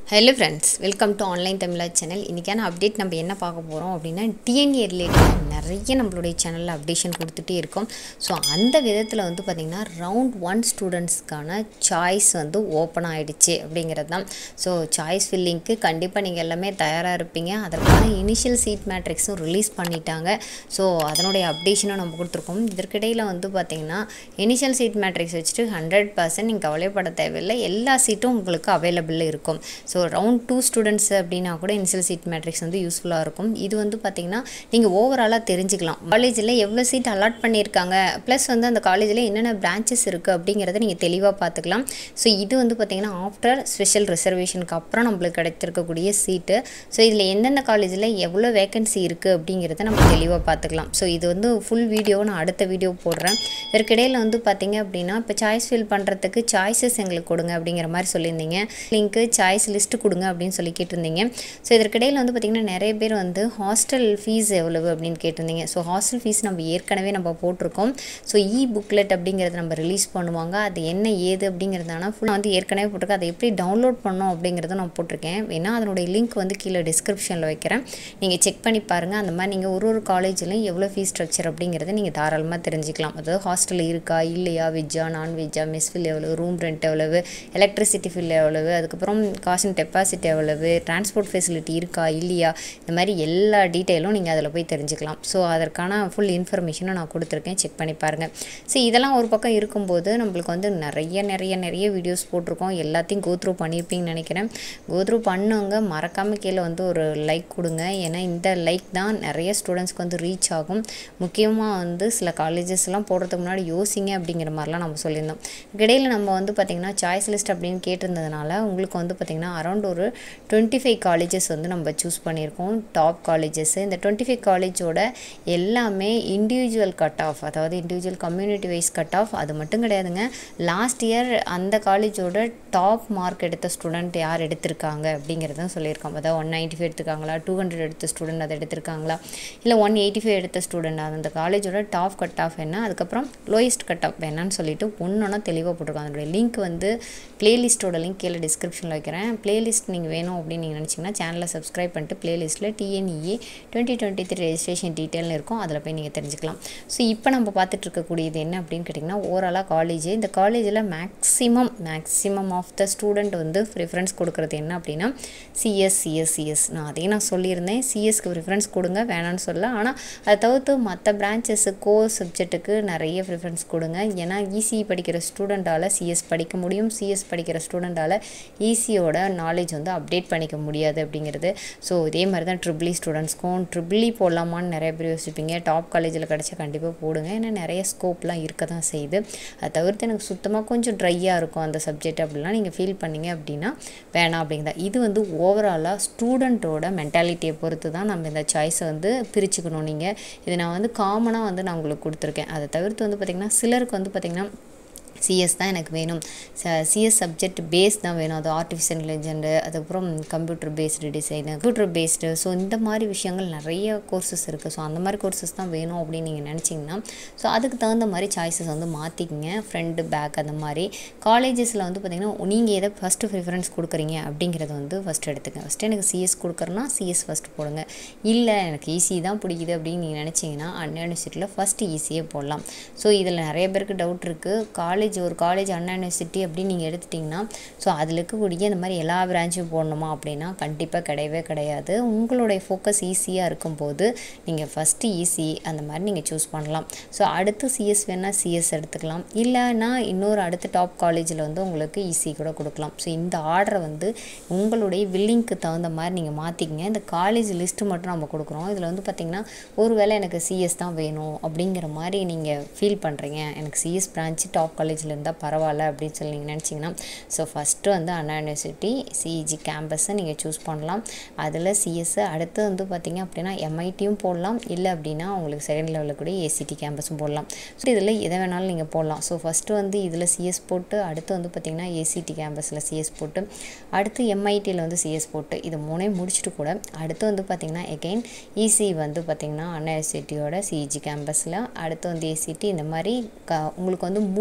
hello friends welcome to online Tamizha channel இன்றைக்கான update நம்ம என்ன பார்க்க போகிறோம் அப்படின்னா டிஎன்ஏ ரிலேட்டட் நிறைய நம்மளுடைய சேனலில் அப்டேஷன் கொடுத்துட்டே இருக்கோம் ஸோ அந்த விதத்தில் வந்து பார்த்திங்கன்னா ரவுண்ட் ஒன் ஸ்டூடெண்ட்ஸ்க்கான சாய்ஸ் வந்து ஓப்பன் ஆகிடுச்சு அப்படிங்கிறது தான் ஸோ சாய்ஸ் ஃபில்லிங்க்கு கண்டிப்பாக நீங்கள் எல்லாமே தயாராக இருப்பீங்க அதற்கான இனிஷியல் சீட் மேட்ரிக்ஸும் ரிலீஸ் பண்ணிட்டாங்க ஸோ அதனுடைய அப்டேஷனும் நம்ம கொடுத்துருக்கோம் இதற்கிடையில் வந்து பார்த்திங்கன்னா இனிஷியல் சீட் மேட்ரிக்ஸ் வச்சுட்டு ஹண்ட்ரட் பர்சன்ட் நீங்கள் கவலைப்பட தேவையில்லை எல்லா சீட்டும் உங்களுக்கு அவைலபிள் இருக்கும் ஸோ ரவுண்ட் டூ ஸ்டூடெண்ட்ஸ் அப்படின்னா கூட இனிஷியல் சீட் மேட்ரிக்ஸ் வந்து யூஸ்ஃபுல்லாக இருக்கும் இது வந்து பார்த்திங்கன்னா நீங்கள் ஓவராலாக தெரிஞ்சுக்கலாம் காலேஜில் எவ்வளோ சீட் அலாட் பண்ணியிருக்காங்க ப்ளஸ் வந்து அந்த காலேஜில் என்னென்ன பிரான்ச்சஸ் இருக்குது அப்படிங்கிறத நீங்கள் தெளிவாக பார்த்துக்கலாம் ஸோ இது வந்து பார்த்திங்கன்னா ஆஃப்டர் ஸ்பெஷல் ரிசர்வேஷனுக்கு அப்புறம் நம்மளுக்கு கிடைத்திருக்கக்கூடிய சீட்டு ஸோ இதில் எந்தெந்த காலேஜில் எவ்வளோ வேகன்சி இருக்குது அப்படிங்கிறத நம்ம தெளிவாக பார்த்துக்கலாம் ஸோ இது வந்து ஃபுல் வீடியோ நான் அடுத்த வீடியோ போடுறேன் இதற்கிடையில் வந்து பார்த்திங்க அப்படின்னா இப்போ சாய்ஸ் ஃபில் பண்ணுறதுக்கு சாய்ஸஸ் எங்களுக்கு கொடுங்க அப்படிங்கிற மாதிரி சொல்லியிருந்தீங்க லிங்க்கு சாய்ஸ் லிஸ்ட்டு கொடுங்க அப்படின்னு சொல்லி கேட்டிருந்தீங்க ஸோ இதற்கிடையில் வந்து பார்த்திங்கன்னா நிறைய பேர் வந்து ஹாஸ்டல் ஃபீஸ் எவ்வளவு அப்படின்னு கேட்டிருந்தீங்க ஸோ ஹாஸ்டல் ஃபீஸ் நம்ம ஏற்கனவே நம்ம போட்டிருக்கோம் ஸோ இ புக்லெட் அப்படிங்கிறத நம்ம ரிலீஸ் பண்ணுவாங்க அது என்ன ஏது அப்படிங்கிறதான ஃபுல்லாக வந்து ஏற்கனவே போட்டிருக்கேன் அதை எப்படி டவுன்லோட் பண்ணோம் அப்படிங்கிறத நான் போட்டிருக்கேன் வேணா அதனுடைய லிங்க் வந்து கீழே டிஸ்கிரிப்ஷனில் வைக்கிறேன் நீங்கள் செக் பண்ணி பாருங்கள் அந்த மாதிரி நீங்கள் ஒரு ஒரு காலேஜ்லையும் எவ்வளோ ஃபீஸ் ஸ்ட்ரக்சர் அப்படிங்கிறத நீங்கள் தாராளமாக தெரிஞ்சுக்கலாம் அதாவது ஹாஸ்டல் இருக்கா இல்லையா வெஜ்ஜா நான்வெஜ்ஜா மெஸ் ஃபில் எவ்வளவு ரூம் ரெண்ட் எவ்வளவு எலக்ட்ரிசிட்டி ஃபில் எவ்வளவு அதுக்கப்புறம் காஸ்ட் அண்ட் டெபாசிட் எவ்வளவு டிரான்ஸ்போர்ட் ஃபெசிலிட்டி இருக்கா இல்லையா இந்த மாதிரி எல்லா டீட்டெயிலும் நீங்கள் அதில் போய் தெரிஞ்சுக்கலாம் ஸோ அதற்கான ஃபுல் இன்ஃபர்மேஷனும் நான் கொடுத்துருக்கேன் செக் பண்ணி பாருங்கள் ஸோ இதெல்லாம் ஒரு பக்கம் இருக்கும்போது நம்மளுக்கு வந்து நிறைய நிறைய நிறைய வீடியோஸ் போட்டிருக்கோம் எல்லாத்தையும் கோத்ரூ பண்ணியிருப்பீங்கன்னு நினைக்கிறேன் கோத்ரூ பண்ணவங்க மறக்காமல் கீழே வந்து ஒரு லைக் கொடுங்க ஏன்னா இந்த லைக் தான் நிறைய ஸ்டூடெண்ட்ஸ்க்கு வந்து ரீச் ஆகும் முக்கியமாக வந்து சில காலேஜஸ்லாம் போடுறதுக்கு முன்னாடி யோசிங்க அப்படிங்கிற மாதிரிலாம் நம்ம சொல்லியிருந்தோம் இடையில நம்ம வந்து பார்த்திங்கன்னா சாய்ஸ் லிஸ்ட் அப்படின்னு கேட்டிருந்ததுனால உங்களுக்கு வந்து பார்த்திங்கன்னா அரௌண்ட் ஒரு டுவெண்ட்டி ஃபைவ் காலேஜஸ் வந்து நம்ம சூஸ் பண்ணியிருக்கோம் டாப் காலேஜஸ் இந்த டுவெண்ட்டி ஃபைவ் காலேஜோட எல்லாமே இண்டிவிஜுவல் கட் ஆஃப் அதாவது individual community wise cut off அது மட்டும் கிடையாதுங்க லாஸ்ட் இயர் அந்த காலேஜோட டாப் மார்க் எடுத்த ஸ்டூடெண்ட் யார் எடுத்திருக்காங்க அப்படிங்கிறதும் சொல்லியிருக்கோம் அதாவது ஒன் நைன்ட்டி ஃபைவ் எடுத்திருக்காங்களா டூ ஹண்ட்ரட் எடுத்த ஸ்டூடெண்ட் அதை எடுத்திருக்காங்களா இல்லை ஒன் எயிட்டி ஃபைவ் எடுத்த ஸ்டூடெண்ட் அந்த காலேஜோட டாப் கட் ஆஃப் என்ன அதுக்கப்புறம் லோயஸ்ட் கட் ஆஃப் என்னன்னு சொல்லிட்டு ஒன்றொன்னா தெளிவாக போட்டிருக்கோம் அதனுடைய லிங்க் வந்து பிளேலிஸ்ட்டோட லிங்க் கீழே டிஸ்கிரிப்ஷனில் வைக்கிறேன் பிளேலிஸ்ட் நீங்கள் வேணும் அப்படின்னு நீங்கள் நினச்சிங்கன்னா சேனலை சப்ஸ்கிரைப் பண்ணிட்டு பிளேலிஸ்ட்டில் TNEA twenty twenty three registration டீட்டெயில்னு இருக்கும் அதில் போய் நீங்கள் தெரிஞ்சுக்கலாம் ஸோ இப்போ நம்ம பார்த்துட்டு இருக்கக்கூடியது என்ன அப்படின்னு கேட்டிங்கன்னா ஓவராலாக காலேஜ் இந்த காலேஜில் maximum maximum of the student வந்து ப்ரிஃபரன்ஸ் கொடுக்குறது என்ன அப்படின்னா சிஎஸ் சிஎஸ் சிஎஸ் நான் அதையும் நான் சொல்லியிருந்தேன் சிஎஸ்க்கு ப்ரிஃபரன்ஸ் கொடுங்க வேணான்னு சொல்ல ஆனால் அதை தவிர்த்து மற்ற பிரான்ச்சஸ் கோர் சப்ஜெக்ட்டுக்கு நிறைய ப்ரிஃபரன்ஸ் கொடுங்க ஏன்னா இசி படிக்கிற ஸ்டூடெண்ட்டால் சிஎஸ் படிக்க முடியும் சிஎஸ் படிக்கிற ஸ்டூடெண்ட்டால் ஈஸியோட நாலேஜ் வந்து அப்டேட் பண்ணிக்க முடியாது அப்படிங்கிறது ஸோ இதே மாதிரி தான் ட்ரிபிளி ஸ்டூடெண்ட்ஸ்க்கும் ட்ரிபிளி போடலாமான்னு நிறைய பேர் யோசிப்பீங்க டாப் காலேஜில் கிடச்சா கண்டிப்பாக போடுங்க ஏன்னா நிறைய ஸ்கோப்லாம் இருக்க தான் செய்யுது அதை தவிர்த்து எனக்கு சுத்தமாக கொஞ்சம் ட்ரையாக இருக்கும் அந்த சப்ஜெக்ட் அப்படிலாம் நீங்கள் ஃபீல் பண்ணீங்க அப்படின்னா வேணாம் அப்படிங்கிறதா இது வந்து ஓவராலாக ஸ்டூடெண்ட்டோட மென்டாலிட்டியை பொறுத்து தான் நம்ம இந்த சாய்ஸை வந்து பிரிச்சுக்கணும் நீங்கள் இது நான் வந்து காமனாக வந்து நான் உங்களுக்கு கொடுத்துருக்கேன் அதை தவிர்த்து வந்து பார்த்திங்கன்னா சிலருக்கு வந்து பார்த்திங்கன்னா சிஎஸ் தான் எனக்கு வேணும் சிஎஸ் சப்ஜெக்ட் பேஸ் தான் வேணும் அது ஆர்டிஃபிஷியல் இன்டெலிஜென்ட் அதுக்கப்புறம் computer based design computer based so இந்த மாதிரி விஷயங்கள் நிறைய கோர்சஸ் இருக்குது ஸோ அந்த மாதிரி கோர்சஸ் தான் வேணும் அப்படின்னு நீங்கள் நினச்சிங்கன்னா ஸோ அதுக்கு தகுந்த மாதிரி சாய்ஸஸ் வந்து மாற்றிக்கிங்க ஃப்ரெண்டு பேக் அந்த மாதிரி காலேஜஸில் வந்து பார்த்திங்கன்னா நீங்கள் எதை ஃபஸ்ட்டு ப்ரிஃபரன்ஸ் கொடுக்குறீங்க அப்படிங்கிறத வந்து ஃபஸ்ட்டு எடுத்துங்க ஃபஸ்ட்டு எனக்கு சிஎஸ் கொடுக்குறேன்னா சிஎஸ் ஃபஸ்ட்டு போடுங்க இல்லை எனக்கு ஈஸி தான் பிடிக்குது அப்படின்னு நீங்கள் நினச்சிங்கன்னா அண்ணா யூனிவர்சிட்டியில் ஃபஸ்ட்டு ஈஸியே போடலாம் ஸோ இதில் நிறைய பேருக்கு டவுட் இருக்குது காலேஜ் காலேஜ் ஒரு காலேஜ் அண்ணா யூனிவர்சிட்டி அப்படின்னு நீங்கள் எடுத்துட்டிங்கன்னா ஸோ அதில் இருக்கக்கூடிய இந்த மாதிரி எல்லா பிரான்ச்சும் போடணுமா அப்படின்னா கண்டிப்பாக கிடையவே கிடையாது உங்களுடைய ஃபோக்கஸ் ஈஸியாக இருக்கும்போது நீங்கள் ஃபஸ்ட்டு ஈஸி அந்த மாதிரி நீங்கள் சூஸ் பண்ணலாம் ஸோ அடுத்து சிஎஸ் வேணால் சிஎஸ் எடுத்துக்கலாம் இல்லைன்னா இன்னொரு அடுத்த டாப் காலேஜில் வந்து உங்களுக்கு ஈஸி கூட கொடுக்கலாம் ஸோ இந்த ஆர்டரை வந்து உங்களுடைய வில்லிங்க்கு தகுந்த மாதிரி நீங்கள் மாற்றிக்கிங்க இந்த காலேஜ் லிஸ்ட்டு மட்டும் நம்ம கொடுக்குறோம் இதில் வந்து பார்த்திங்கன்னா ஒருவேளை எனக்கு சிஎஸ் தான் வேணும் அப்படிங்கிற மாதிரி நீங்கள் ஃபீல் பண்ணுறீங்க எனக்கு சிஎஸ் பிரான்ச்சு டாப் காலேஜ் காலேஜில் இருந்தால் பரவாயில்ல அப்படின்னு சொல்லி நீங்கள் நினச்சிங்கன்னா ஸோ ஃபஸ்ட்டு வந்து அண்ணா யூனிவர்சிட்டி சிஇஜி கேம்பஸை நீங்கள் சூஸ் பண்ணலாம் அதில் சிஎஸ் அடுத்து வந்து பார்த்திங்க அப்படின்னா எம்ஐடியும் போடலாம் இல்லை அப்படின்னா உங்களுக்கு செகண்ட் லெவலில் கூட ஏசிடி கேம்பஸும் போடலாம் ஸோ இதில் எதை வேணாலும் நீங்கள் போடலாம் ஸோ ஃபஸ்ட்டு வந்து இதில் சிஎஸ் போட்டு அடுத்து வந்து பார்த்திங்கன்னா ஏசிடி கேம்பஸில் சிஎஸ் போட்டு அடுத்து எம்ஐடியில் வந்து சிஎஸ் போட்டு இது மூணையும் முடிச்சுட்டு கூட அடுத்து வந்து பார்த்திங்கன்னா எகெயின் இசி வந்து பார்த்திங்கன்னா அண்ணா யூனிவர்சிட்டியோட சிஇஜி கேம்பஸில் அடுத்து வந்து ஏசிடி இந்த மாதிரி க உங்களுக்கு வந்து மூணு விதமாக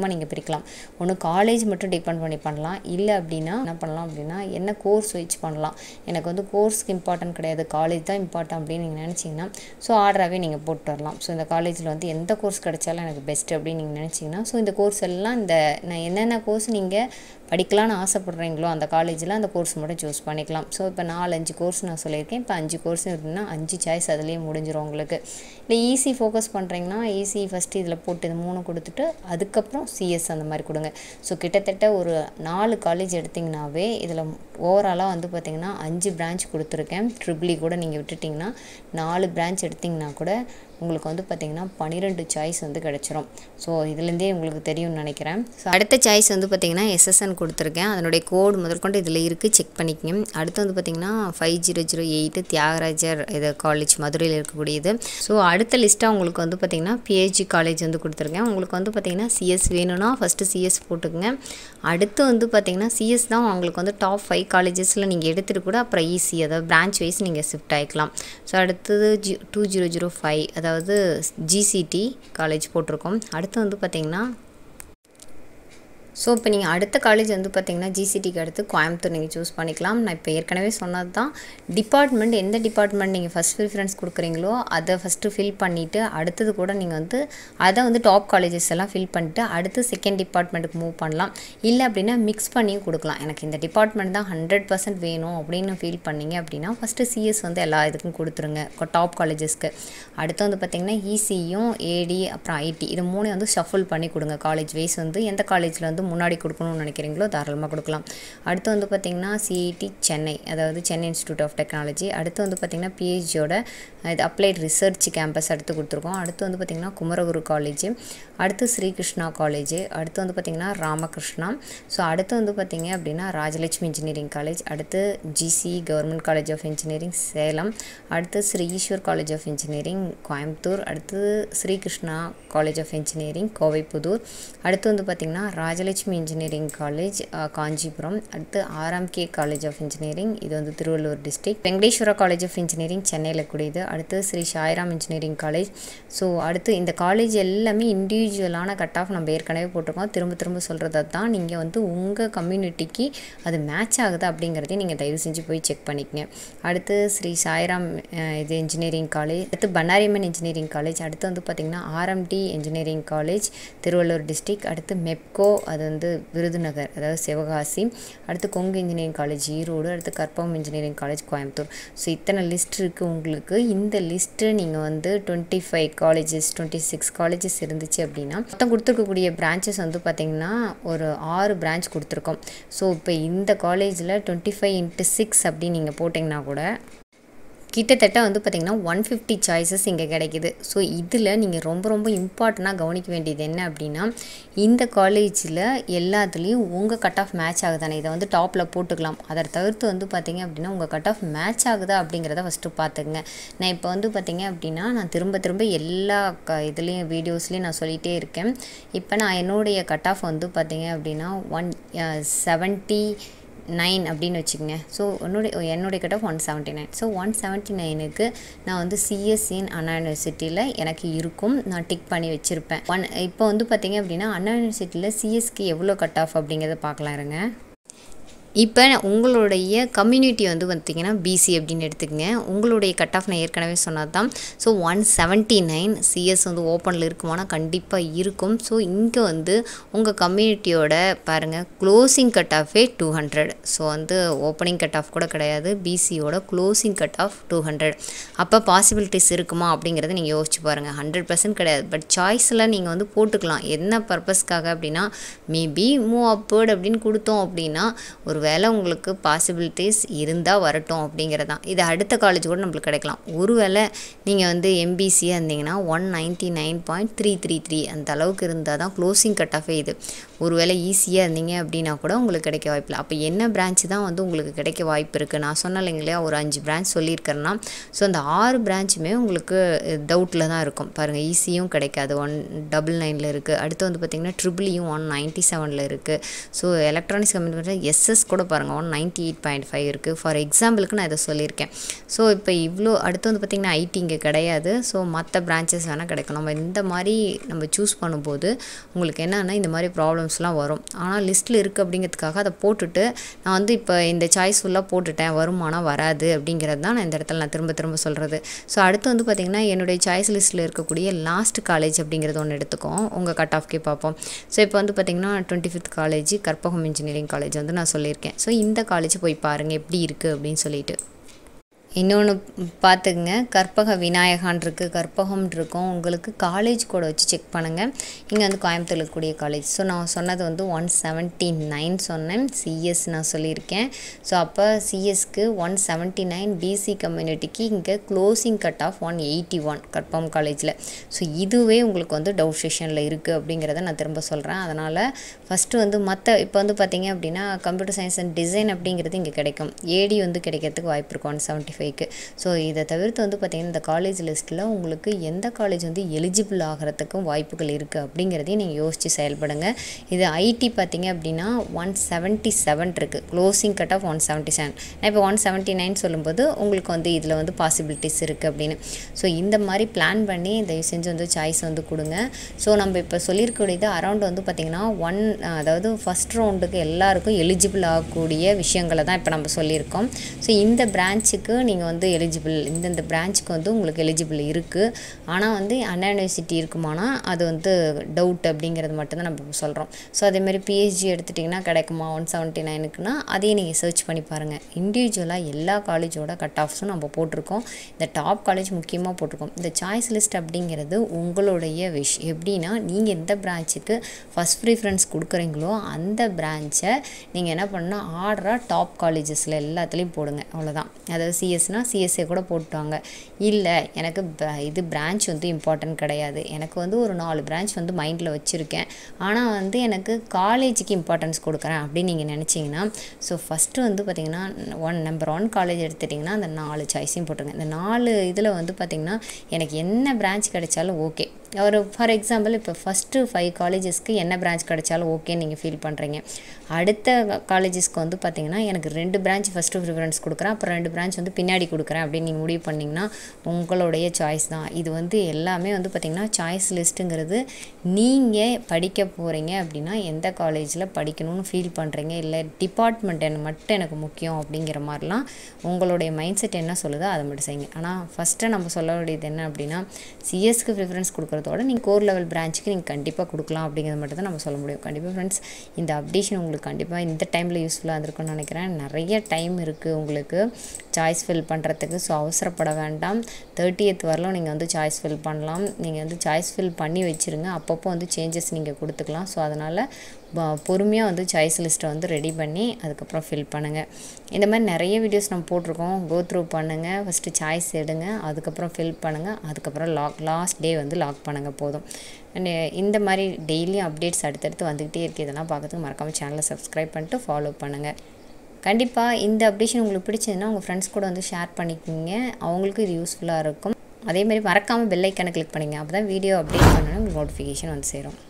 நீங்கள் பிரிக்கலாம் ஒன்று காலேஜ் மட்டும் டிபெண்ட் பண்ணி பண்ணலாம் இல்லை அப்படின்னா என்ன பண்ணலாம் அப்படின்னா என்ன கோர்ஸ் வச்சு பண்ணலாம் எனக்கு வந்து கோர்ஸ்க்கு இம்பார்ட்டன்ட் கிடையாது காலேஜ் தான் இம்பார்ட்டன் அப்படின்னு நீங்கள் நினச்சிங்கன்னா ஸோ ஆர்டராகவே நீங்கள் போட்டு வரலாம் ஸோ இந்த காலேஜில் வந்து எந்த கோர்ஸ் கிடைச்சாலும் எனக்கு பெஸ்ட் அப்படின்னு நீங்கள் நினச்சிங்கன்னா ஸோ இந்த கோர்ஸ் எல்லாம் இந்த நான் என்னென்ன கோர்ஸ் நீங்கள் படிக்கலாம்னு ஆசைப்பட்றீங்களோ அந்த காலேஜில் அந்த கோர்ஸ் மட்டும் சூஸ் பண்ணிக்கலாம் ஸோ இப்போ நாலு அஞ்சு கோர்ஸ் நான் சொல்லியிருக்கேன் இப்போ அஞ்சு கோர்ஸ் இருக்குன்னா அஞ்சு சாய்ஸ் அதுலேயே முடிஞ்சிடும் உங்களுக்கு இல்லை ஈஸி ஃபோக்கஸ் பண்ணுறீங்கன்னா ஈஸி ஃபஸ்ட்டு இதில் போட்டு இது மூணு கொடுத்துட்டு அதுக்கப்புறம் சிஎஸ் அந்த மாதிரி கொடுங்க ஸோ கிட்டத்தட்ட ஒரு நாலு காலேஜ் எடுத்திங்கனாவே இதில் ஓவராலாக வந்து பார்த்திங்கன்னா அஞ்சு பிரான்ச் கொடுத்துருக்கேன் ட்ரிபிளி கூட நீங்கள் விட்டுட்டிங்கன்னா நாலு பிரான்ச் எடுத்திங்கன்னா கூட உங்களுக்கு வந்து பார்த்திங்கன்னா பன்னிரெண்டு சாய்ஸ் வந்து கிடச்சிரும் ஸோ இதுலேருந்தே உங்களுக்கு தெரியும்னு நினைக்கிறேன் ஸோ அடுத்த சாய்ஸ் வந்து பார்த்திங்கன்னா எஸ்எஸ்என் கொடுத்துருக்கேன் அதனுடைய கோடு முதற்கொண்டு இதில் இருக்குது செக் பண்ணிக்கங்க அடுத்து வந்து பார்த்திங்கன்னா five zero zero eight Thiagarajar இது காலேஜ் மதுரையில் இருக்கக்கூடியது ஸோ அடுத்த லிஸ்ட்டாக உங்களுக்கு வந்து பார்த்திங்கன்னா பிஹெச்டி காலேஜ் வந்து கொடுத்துருக்கேன் உங்களுக்கு வந்து பார்த்திங்கன்னா சிஎஸ் வேணும்னா ஃபஸ்ட்டு சிஎஸ் போட்டுக்கங்க அடுத்து வந்து பார்த்திங்கன்னா சிஎஸ் தான் உங்களுக்கு வந்து டாப் ஃபைவ் காலேஜஸில் நீங்கள் எடுத்துகிட்டு கூட அப்புறம் ஈஸி அதாவது பிரான்ச் வைஸ் நீங்கள் ஷிஃப்ட் ஆகிக்கலாம் ஸோ அடுத்தது G two zero zero five அதாவது ஜிசிடி காலேஜ் போட்டிருக்கோம் அடுத்து வந்து பார்த்திங்கன்னா ஸோ இப்போ நீங்கள் அடுத்த காலேஜ் வந்து பார்த்தீங்கன்னா ஜிசிடிக்கு அடுத்து கோயம்புத்தூர் நீங்கள் சூஸ் பண்ணிக்கலாம் நான் இப்போ ஏற்கனவே சொன்னது தான் டிபார்ட்மெண்ட் எந்த டிபார்ட்மெண்ட் நீங்கள் ஃபஸ்ட் ப்ரிஃபரன்ஸ் கொடுக்குறீங்களோ அதை ஃபஸ்ட்டு ஃபில் பண்ணிவிட்டு அடுத்தது கூட நீங்கள் வந்து அதை வந்து டாப் காலேஜஸ் எல்லாம் ஃபில் பண்ணிவிட்டு அடுத்து செகண்ட் டிபார்ட்மெண்ட்டுக்கு மூவ் பண்ணலாம் இல்லை அப்படின்னா மிக்ஸ் பண்ணியும் கொடுக்கலாம் எனக்கு இந்த டிபார்ட்மெண்ட் தான் ஹண்ட்ரட் பர்சன்ட் வேணும் அப்படின்னு ஃபீல் பண்ணீங்க அப்படின்னா ஃபஸ்ட்டு சிஎஸ் வந்து எல்லா இதுக்கும் கொடுத்துருங்க டாப் காலேஜஸ்க்கு அடுத்து வந்து பார்த்திங்கன்னா இசியும் ஏடி அப்புறம் ஐடி இது மூணு வந்து ஷஃபுல் பண்ணி கொடுங்க காலேஜ் வைஸ் வந்து எந்த காலேஜில் வந்து முன்னாடி கொடுக்கணும்னு நினைக்கிறீங்களோ தாராளமாக கொடுக்கலாம் அடுத்து வந்து பார்த்திங்கன்னா சிஇடி சென்னை அதாவது சென்னை இன்ஸ்டியூட் ஆஃப் டெக்னாலஜி அடுத்து வந்து பார்த்திங்கன்னா பிஹெச்டியோட இது அப்ளைட் ரிசர்ச் கேம்பஸ் அடுத்து கொடுத்துருக்கோம் அடுத்து வந்து பார்த்திங்கன்னா குமரகுரு காலேஜ் அடுத்து ஸ்ரீகிருஷ்ணா காலேஜ் அடுத்து வந்து பார்த்திங்கன்னா ராமகிருஷ்ணா ஸோ அடுத்து வந்து பார்த்திங்க அப்படின்னா ராஜலட்சுமி இன்ஜினியரிங் காலேஜ் அடுத்து GC government college of engineering Salem அடுத்து Sri Eshwar college of engineering Coimbatore அடுத்து Srikrishna college of engineering Kovaipudur அடுத்து வந்து பார்த்திங்கன்னா ராஜலட்சுமி இன்ஜினியரிங் காலேஜ் காஞ்சிபுரம் அடுத்து ஆர்எம்கே காலேஜ் ஆஃப் இன்ஜினியரிங் இது வந்து Tiruvallur district Venkateswara college of engineering சென்னையில் கூடியது அடுத்து Sri Sairam engineering college so அடுத்து இந்த காலேஜ் எல்லாமே இண்டிவிஜுவலான கட் ஆஃப் நம்ம ஏற்கனவே போட்டிருக்கோம் திரும்ப திரும்ப சொல்கிறத தான் நீங்கள் வந்து உங்கள் கம்யூனிட்டிக்கு அது மேட்ச் ஆகுது அப்படிங்கிறதையும் நீங்கள் தயவு செஞ்சு போய் செக் பண்ணிக்கங்க அடுத்து ஸ்ரீ சாய்ராம் அஹ், இது இன்ஜினியரிங் காலேஜ் அடுத்து பன்னாரியம்மன் இன்ஜினியரிங் காலேஜ் அடுத்து வந்து பார்த்திங்கன்னா RMD engineering college Tiruvallur district அடுத்து மெப்கோ அது வந்து விருதுநகர் அதாவது சிவகாசி அடுத்து கொங்கு இன்ஜினியரிங் காலேஜ் ஈரோடு அடுத்து Karpagam engineering college Coimbatore so இத்தனை லிஸ்ட் இருக்குது உங்களுக்கு இந்த லிஸ்ட்டு நீங்கள் வந்து twenty five colleges twenty six colleges இருந்துச்சு அப்படின்னா மொத்தம் கொடுத்துருக்கக்கூடிய பிரான்ச்சஸ் வந்து பார்த்திங்கன்னா ஒரு ஆறு பிரான்ச் கொடுத்துருக்கோம் ஸோ இப்போ இந்த காலேஜில் டுவெண்ட்டி ஃபைவ் இன்ட்டு சிக்ஸ் அப்படின்னு நீங்கள் போட்டிங்கன்னா கூட கிட்டத்தட்ட வந்து பார்த்திங்கன்னா ஒன் ஃபிஃப்டி சாய்ஸஸ் இங்கே கிடைக்குது ஸோ இதில் நீங்கள் ரொம்ப ரொம்ப இம்பார்ட்டண்ட்டாக கவனிக்க வேண்டியது என்ன அப்படின்னா இந்த காலேஜில் எல்லாத்துலேயும் உங்கள் கட் ஆஃப் மேட்ச் ஆகுதானே இதை வந்து டாப்பில் போட்டுக்கலாம் அதை தவிர்த்து வந்து பார்த்திங்க அப்படின்னா உங்கள் கட் ஆஃப் மேட்ச் ஆகுதா அப்படிங்கிறத ஃபஸ்ட்டு பார்த்துக்குங்க நான் இப்போ வந்து பார்த்திங்க அப்படின்னா நான் திரும்ப திரும்ப எல்லா க இதுலேயும் வீடியோஸ்லேயும் நான் சொல்லிகிட்டே இருக்கேன் இப்போ நான் என்னுடைய கட் ஆஃப் வந்து பார்த்திங்க அப்படின்னா ஒன் செவன்ட்டி நைன் அப்படின்னு வச்சுக்கோங்க ஸோ என்னுடைய என்னுடைய cut off one seventy nine so one seventy நைனுக்கு நான் வந்து சிஎஸ்சின் அண்ணா யூனிவர்சிட்டியில் எனக்கு இருக்கும் நான் டிக் பண்ணி வச்சுருப்பேன் ஒன் இப்போ வந்து பார்த்தீங்க அப்படின்னா அண்ணா யூனிவர்சிட்டியில் சிஎஸ்க்கு எவ்வளோ கட் ஆஃப் அப்படிங்கிறத பார்க்கலாம் இருங்க இப்போ உங்களுடைய கம்யூனிட்டி வந்து பார்த்திங்கன்னா பிசி அப்படின்னு எடுத்துக்கங்க உங்களுடைய கட் ஆஃப் நான் ஏற்கனவே சொன்னது தான் so one seventy nine CS வந்து ஓப்பனில் இருக்குமானா கண்டிப்பாக இருக்கும் ஸோ இங்கே வந்து உங்கள் கம்யூனிட்டியோட பாருங்கள் க்ளோசிங் கட் ஆஃபே டூ ஹண்ட்ரட் ஸோ வந்து ஓப்பனிங் கட் ஆஃப் கூட கிடையாது பிசியோட closing cut off two hundred அப்போ பாசிபிலிட்டிஸ் இருக்குமா அப்படிங்கிறத நீங்கள் யோசிச்சு பாருங்கள் ஹண்ட்ரட் பர்சன்ட் கிடையாது பட் சாய்ஸில் நீங்கள் வந்து போட்டுக்கலாம் என்ன பர்பஸ்க்காக அப்படின்னா மேபி மூவ் அப்வர்ட் அப்படின்னு கொடுத்தோம் அப்படின்னா ஒரு வேளை உங்களுக்கு பாசிபிலிட்டிஸ் இருந்தால் வரட்டும் அப்படிங்கிறது தான் இது அடுத்த காலேஜ் கூட நம்மளுக்கு கிடைக்கலாம் ஒருவேளை நீங்கள் வந்து எம்பிசியாக இருந்தீங்கன்னா one ninety nine point three three three அந்த அளவுக்கு இருந்தால் தான் க்ளோசிங் கட் ஆஃபே இது ஒருவேளை ஈஸியாக இருந்தீங்க அப்படின்னா கூட உங்களுக்கு கிடைக்க வாய்ப்பு இல்லை அப்போ என்ன பிரான்ச் தான் வந்து உங்களுக்கு கிடைக்க வாய்ப்பு இருக்குது நான் சொன்னேன் இல்லைங்களா ஒரு அஞ்சு பிரான்ச் சொல்லியிருக்கிறேன்னா ஸோ அந்த ஆறு பிரான்ச்சுமே உங்களுக்கு டவுட்டில் தான் இருக்கும் பாருங்கள் ஈஸியும் கிடைக்காது ஒன் டபுள் நைனில் இருக்குது அடுத்து வந்து பார்த்திங்கன்னா ட்ரிபிளியும் ஒன் நைன்ட்டி செவனில் இருக்குது ஸோ எலக்ட்ரானிக்ஸ் கம்யூனிகேஷன் எஸ்எஸ் கூட பாருங்கள் one ninety eight point five இருக்குது ஃபார் எக்ஸாம்பிளுக்கு நான் இதை சொல்லியிருக்கேன் ஸோ இப்போ இவ்வளோ அடுத்து வந்து பார்த்திங்கன்னா ஐடி இங்கே கிடையாது ஸோ மற்ற பிரான்ச்சஸ் வேணால் கிடைக்கும் நம்ம இந்த மாதிரி நம்ம சூஸ் பண்ணும்போது உங்களுக்கு என்னென்னா இந்த மாதிரி ப்ராப்ளம்ஸ்லாம் வரும் ஆனால் லிஸ்ட்டில் இருக்குது அப்படிங்கிறதுக்காக அதை போட்டுட்டு நான் வந்து இப்போ இந்த சாய்ஸ் ஃபுல்லாக போட்டுட்டேன் வருமானம் வராது அப்படிங்கிறது தான் நான் இந்த இடத்துல நான் திரும்ப திரும்ப சொல்கிறது ஸோ அடுத்து வந்து பார்த்திங்கன்னா என்னுடைய சாய்ஸ் லிஸ்ட்டில் இருக்கக்கூடிய லாஸ்ட் காலேஜ் அப்படிங்கிறது ஒன்று எடுத்துக்கோம் உங்கள் கட் ஆஃப்கே பார்ப்போம் ஸோ இப்போ வந்து பார்த்திங்கன்னா twenty fifth college Karpagam engineering college வந்து நான் சொல்லியிருக்கேன் ஸோ இந்த காலேஜ் போய் பாருங்கள் எப்படி இருக்குது அப்படின்னு சொல்லிட்டு இன்னொன்று பார்த்துக்குங்க கற்பக விநாயகான் இருக்குது கற்பகம் இருக்கும் உங்களுக்கு காலேஜ் கூட வச்சு செக் பண்ணுங்கள் இங்கே வந்து கோயம்புத்தூர் இருக்கக்கூடிய காலேஜ் ஸோ நான் சொன்னது வந்து ஒன் செவன்ட்டி நைன் சொன்னேன் சிஎஸ் நான் சொல்லியிருக்கேன் ஸோ அப்போ சிஎஸ்க்கு ஒன் செவன்ட்டி நைன் பிசி கம்யூனிட்டிக்கு இங்கே closing cut off one eighty one Karpagam காலேஜில் ஸோ இதுவே உங்களுக்கு வந்து டவுட் செஷனில் இருக்குது அப்படிங்கிறத நான் திரும்ப சொல்கிறேன் அதனால் ஃபஸ்ட்டு வந்து மற்ற இப்போ வந்து பார்த்தீங்க அப்படின்னா கம்ப்யூட்டர் சயின்ஸ் அண்ட் டிசைன் அப்படிங்கிறது இங்கே கிடைக்கும் ஏடி வந்து கிடைக்கிறதுக்கு வாய்ப்பு இருக்கும் ஒன் செவன்ட்டி ஃபைவ்க்கு ஸோ இதை தவிர்த்து வந்து பார்த்திங்கன்னா இந்த காலேஜ் லிஸ்ட்டில் உங்களுக்கு எந்த காலேஜ் வந்து எலிஜிபிள் ஆகிறதுக்கும் வாய்ப்புகள் இருக்குது அப்படிங்கிறதையும் நீங்கள் யோசித்து செயல்படுங்க இது ஐடி பார்த்தீங்க அப்படின்னா ஒன் செவன்ட்டி செவன் இருக்குது closing cut off one seventy seven நான் இப்போ ஒன் செவன்ட்டி நைன் சொல்லும்போது உங்களுக்கு வந்து இதில் வந்து பாசிபிலிட்டிஸ் இருக்குது அப்படின்னு ஸோ இந்த மாதிரி பிளான் பண்ணி தயவு செஞ்சு வந்து சாய்ஸ் வந்து கொடுங்க ஸோ நம்ம இப்போ சொல்லியிருக்கக்கூடியது அரௌண்ட் வந்து பார்த்திங்கன்னா ஒன் அதாவது ஃபஸ்ட் ரவுண்டுக்கு எல்லாருக்கும் எலிஜிபிள் ஆகக்கூடிய விஷயங்களை தான் இப்போ நம்ம சொல்லியிருக்கோம் ஸோ இந்த பிரான்ச்சுக்கு நீங்கள் வந்து எலிஜிபிள் இந்தந்த பிரான்ச்சுக்கு வந்து உங்களுக்கு எலிஜிபிள் இருக்குது ஆனால் வந்து அண்ணா யூனிவர்சிட்டி இருக்குமானா அது வந்து டவுட் அப்படிங்கிறது மட்டும்தான் நம்ம இப்போ சொல்கிறோம் ஸோ அதேமாதிரி பிஹெச்டி எடுத்துட்டிங்கன்னா கிடைக்குமா ஒன் செவன்ட்டி நைனுக்குன்னா அதையும் நீங்கள் சர்ச் பண்ணி பாருங்கள் இண்டிவிஜுவலாக எல்லா காலேஜோட கட் ஆஃப்ஸும் நம்ம போட்டிருக்கோம் இந்த டாப் காலேஜ் முக்கியமாக போட்டிருக்கோம் இந்த சாய்ஸ் லிஸ்ட் அப்படிங்கிறது உங்களுடைய விஷ் எப்படின்னா நீங்கள் எந்த பிரான்ச்சுக்கு ஃபஸ்ட் ப்ரிஃபரன்ஸ் கொடுக்குறீங்களோ அந்த பிரான்ச்சை நீங்கள் என்ன பண்ணால் ஆர்டராக டாப் காலேஜஸில் எல்லாத்துலேயும் போடுங்க அவ்வளோதான் அதாவது சிஎஸ்னால் சிஎஸ்ஏ கூட போட்டுவாங்க இல்லை எனக்கு ப- இது பிரான்ச் வந்து இம்பார்ட்டன்ட் கிடையாது எனக்கு வந்து ஒரு நாலு பிரான்ச் வந்து மைண்டில் வச்சுருக்கேன் ஆனால் வந்து எனக்கு காலேஜுக்கு இம்பார்ட்டன்ஸ் கொடுக்குறேன் அப்படின்னு நீங்கள் நினச்சிங்கன்னா ஸோ ஃபஸ்ட்டு வந்து பார்த்திங்கன்னா ஒன் நம்பர் ஒன் காலேஜ் எடுத்துட்டிங்கன்னா அந்த நாலு சாய்ஸையும் போட்டுருங்க இந்த நாலு இதில் வந்து பார்த்திங்கன்னா எனக்கு என்ன பிரான்ச் கிடைச்சாலும் ஓகே ஒரு ஃபார் எக்ஸாம்பிள் இப்போ ஃபஸ்ட்டு ஃபைவ் காலேஜஸ்க்கு என்ன பிரான்ச் கிடைச்சாலும் ஓகேன்னு நீங்கள் ஃபீல் பண்ணுறீங்க அடுத்த காலேஜஸ்க்கு வந்து பார்த்தீங்கன்னா எனக்கு ரெண்டு பிரான்ச் ஃபஸ்ட்டு ப்ரிஃபரன்ஸ் கொடுக்குறேன் அப்புறம் ரெண்டு பிரான்ச் வந்து பின்னாடி கொடுக்குறேன் அப்படின்னு நீங்கள் முடிவு பண்ணிங்கன்னா உங்களுடைய சாய்ஸ் தான் இது வந்து எல்லாமே வந்து பார்த்திங்கன்னா சாய்ஸ் லிஸ்ட்டுங்கிறது நீங்கள் படிக்க போகிறீங்க அப்படின்னா எந்த காலேஜில் படிக்கணும்னு ஃபீல் பண்ணுறீங்க இல்லை டிபார்ட்மெண்ட் எனக்கு மட்டும் எனக்கு முக்கியம் அப்படிங்கிற மாதிரிலாம் உங்களுடைய மைண்ட் செட் என்ன சொல்லுதோ அதை மட்டும் செய்யுங்க ஆனால் ஃபஸ்ட்டு நம்ம சொல்ல வேண்டியது என்ன அப்படின்னா சிஎஸ்க்கு ப்ரிஃபரன்ஸ் கொடுக்குறதோட நீங்கள் கோர் லெவல் பிரான்ச்சுக்கு நீங்கள் கண்டிப்பாக கொடுக்கலாம் அப்படிங்கிறது மட்டும் தான் நம்ம சொல்ல முடியும் கண்டிப்பாக ஃப்ரெண்ட்ஸ் இந்த அப்டேஷன் உங்களுக்கு கண்டிப்பாக இந்த டைமில் யூஸ்ஃபுல்லாக இருந்திருக்கும்னு நினைக்கிறேன் நிறைய டைம் இருக்குது உங்களுக்கு சாய்ஸ் ஃபில் பண்ணுறதுக்கு ஸோ அவசரப்பட வேண்டாம் தேர்ட்டியத் வரலும் நீங்கள் வந்து சாய்ஸ் ஃபில் பண்ணலாம் நீங்கள் வந்து சாய்ஸ் ஃபில் பண்ணி வச்சுருங்க அப்பப்போ வந்து சேஞ்சஸ் நீங்கள் கொடுத்துக்கலாம் ஸோ அதனால் பொறுமையாக வந்து சாய்ஸ் லிஸ்ட்டை வந்து ரெடி பண்ணி அதுக்கப்புறம் ஃபில் பண்ணுங்கள் இந்த மாதிரி நிறைய வீடியோஸ் நம்ம போட்டிருக்கோம் கோ த்ரூ பண்ணுங்கள் ஃபஸ்ட்டு சாய்ஸ் எடுங்க அதுக்கப்புறம் ஃபில் பண்ணுங்கள் அதுக்கப்புறம் லாக் லாஸ்ட் டே வந்து லாக் பண்ணுங்கள் போதும் அண்ட் இந்த மாதிரி டெய்லியும் அப்டேட்ஸ் அடுத்தடுத்து வந்துக்கிட்டே இருக்குது இதெல்லாம் பார்க்கறதுக்கு மறக்காமல் சேனலை சப்ஸ்கிரைப் பண்ணிட்டு ஃபாலோ பண்ணுங்கள் கண்டிப்பாக இந்த அப்டேஷன் உங்களுக்கு பிடிச்சதுன்னா உங்கள் ஃப்ரெண்ட்ஸ் கூட வந்து ஷேர் பண்ணிக்கோங்க அவங்களுக்கும் இது யூஸ்ஃபுல்லாக இருக்கும் அதே மாதிரி மறக்காமல் பெல் ஐக்கானை கிளிக் பண்ணிங்க அப்போ தான் வீடியோ அப்டேட் பண்ணணும் உங்களுக்கு நோட்டிஃபிகேஷன் வந்து சேரும்